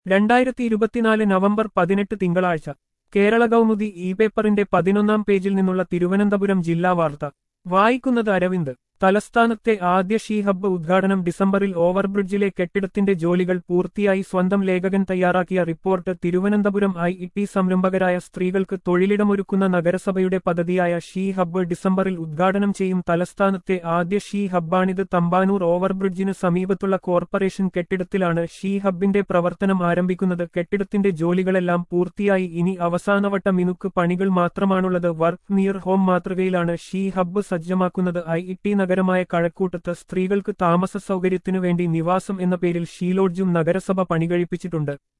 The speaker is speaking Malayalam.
രണ്ടായിരത്തി ഇരുപത്തിനാല് നവംബർ പതിനെട്ട് തിങ്കളാഴ്ച കേരള കൗമുദി ഇ പേപ്പറിന്റെ പതിനൊന്നാം പേജിൽ നിന്നുള്ള തിരുവനന്തപുരം ജില്ലാ വാർത്ത വായിക്കുന്നത് അരവിന്ദ് തലസ്ഥാനത്തെ ആദ്യ ഷീ ഹബ്ബ് ഉദ്ഘാടനം ഡിസംബറിൽ ഓവർബ്രിഡ്ജിലെ കെട്ടിടത്തിന്റെ ജോലികൾ പൂർത്തിയായി സ്വന്തം ലേഖകൻ തയ്യാറാക്കിയ report Thiruvananthapuram I E T സംരംഭകരായ സ്ത്രീകൾക്ക് തൊഴിലിടമൊരുക്കുന്ന നഗരസഭയുടെ പദ്ധതിയായ ഷീ ഹബ്ബ് ഡിസംബറിൽ ഉദ്ഘാടനം ചെയ്യും തലസ്ഥാനത്തെ ആദ്യ ഷീ ഹബ്ബാണിത് തമ്പാനൂർ ഓവർബ്രിഡ്ജിന് സമീപത്തുള്ള കോർപ്പറേഷൻ കെട്ടിടത്തിലാണ് ഷീ ഹബ്ബിന്റെ പ്രവർത്തനം ആരംഭിക്കുന്നത് കെട്ടിടത്തിന്റെ ജോലികളെല്ലാം പൂർത്തിയായി ഇനി അവസാനവട്ട മിനുക്ക് പണികൾ മാത്രമാണുള്ളത് വർക്ക് നിയർ ഹോം മാതൃകയിലാണ് ഷീ ഹബ്ബ് സജ്ജമാക്കുന്നത് ഐ ഇ ടി നഗരമായ കഴക്കൂട്ടത്ത് സ്ത്രീകൾക്ക് താമസ സൗകര്യത്തിനു വേണ്ടി നിവാസം എന്ന പേരിൽ ഷീലോഡ്ജും നഗരസഭ പണികഴിപ്പിച്ചിട്ടുണ്ട്